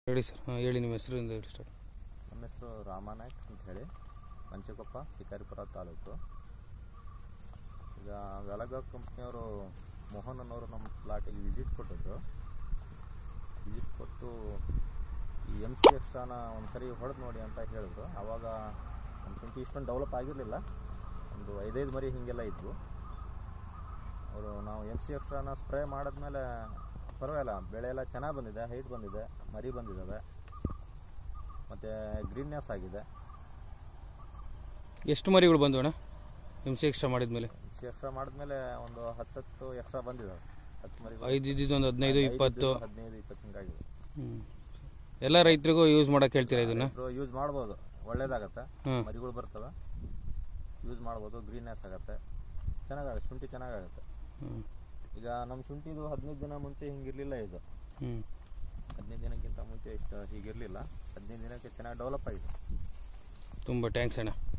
ಹೇಳಿ ಸರ್ ಹಾಂ ಹೇಳಿ ನಿಮ್ಮ ಹೆಸರಿಂದ ಹೇಳಿ ಸ್ಟಾರ್ಟ್ ನಮ್ಮ ಹೆಸರು ರಾಮನಾಯ್ಕ್ ಅಂತ ಹೇಳಿ ಮಂಚಕೊಪ್ಪ ಶಿಕಾರಿಪುರ ತಾಲೂಕು ಈಗ ವೆಲಗ ಕಂಪ್ನಿಯವರು ಮೋಹನ್ ಅನ್ನೋರು ನಮ್ಮ ಪ್ಲಾಟಿಗೆ ವಿಸಿಟ್ ಕೊಟ್ಟಿದ್ರು ವಿಸಿಟ್ ಕೊಟ್ಟು ಈ ಎಮ್ ಸಿ ಎಕ್ಸ್ಟ್ರಾನ ಒಂದು ಸರಿ ಹೊಡೆದು ನೋಡಿ ಅಂತ ಹೇಳಿದ್ರು ಆವಾಗ ನಮ್ಮ ಶುಂಠಿ ಇಷ್ಟೊಂದು ಡೆವಲಪ್ ಆಗಿರಲಿಲ್ಲ ಒಂದು ಐದೈದು ಮರಿ ಹೀಗೆಲ್ಲ ಇದ್ವು ಅವರು ನಾವು ಎಮ್ ಸಿ ಎಕ್ಸ್ಟ್ರಾನ ಸ್ಪ್ರೇ ಮಾಡಿದ್ಮೇಲೆ ಪರವಾಗಿಲ್ಲ ಬೆಳೆ ಎಲ್ಲ ಚೆನ್ನಾಗಿ ಬಂದಿದೆ ಹೈಟ್ ಬಂದಿದೆ ಮರಿ ಬಂದಿದ್ದಾವೆ ಮತ್ತು ಗ್ರೀನ್ನೆಸ್ ಆಗಿದೆ ಎಷ್ಟು ಮರಿಗಳು ಬಂದು ಅಣ್ಣ ಎಮ್ ಸಿ ಎಕ್ಸ್ಟ್ರಾ ಮಾಡಿದ್ಮೇಲೆ ಎಕ್ಸ್ಟ್ರಾ ಮಾಡಿದ್ಮೇಲೆ ಒಂದು ಹತ್ತತ್ತು ಎಕ್ಸ್ಟ್ರಾ ಬಂದಿದ್ದಾವೆ ಹತ್ತು ಮರಿ ಐದು ಇದ್ದಿದ್ದು ಒಂದು ಹದಿನೈದು ಇಪ್ಪತ್ತು ಹದಿನೈದು ಇಪ್ಪತ್ತು ಹಿಂಗಾಗಿದೆ ಹ್ಞೂ ಎಲ್ಲ ರೈತರಿಗೂ ಯೂಸ್ ಮಾಡಕ್ಕೆ ಹೇಳ್ತೀರಾ ಇದನ್ನು ಯೂಸ್ ಮಾಡ್ಬೋದು ಒಳ್ಳೇದಾಗತ್ತೆ ಹ್ಞೂ ಮರಿಗಳು ಬರ್ತವೆ ಯೂಸ್ ಮಾಡ್ಬೋದು ಗ್ರೀನ್ನೆಸ್ ಆಗುತ್ತೆ ಚೆನ್ನಾಗಾಗುತ್ತೆ ಶುಂಠಿ ಚೆನ್ನಾಗಾಗುತ್ತೆ ಹ್ಞೂ ಈಗ ನಮ್ಮ ಶುಂಠಿದು ಹದಿನೈದು ದಿನ ಮುಂಚೆ ಹಿಂಗಿರಲಿಲ್ಲ ಇದು ಹ್ಞೂ ಹದಿನೈದು ದಿನಕ್ಕಿಂತ ಮುಂಚೆ ಇಷ್ಟು ಹೀಗಿರಲಿಲ್ಲ ಹದಿನೈದು ದಿನಕ್ಕೆ ಚೆನ್ನಾಗಿ ಡೆವಲಪ್ ಆಗಿದೆ ತುಂಬ ಟ್ಯಾಂಕ್ಸ್ ಅಣ್ಣ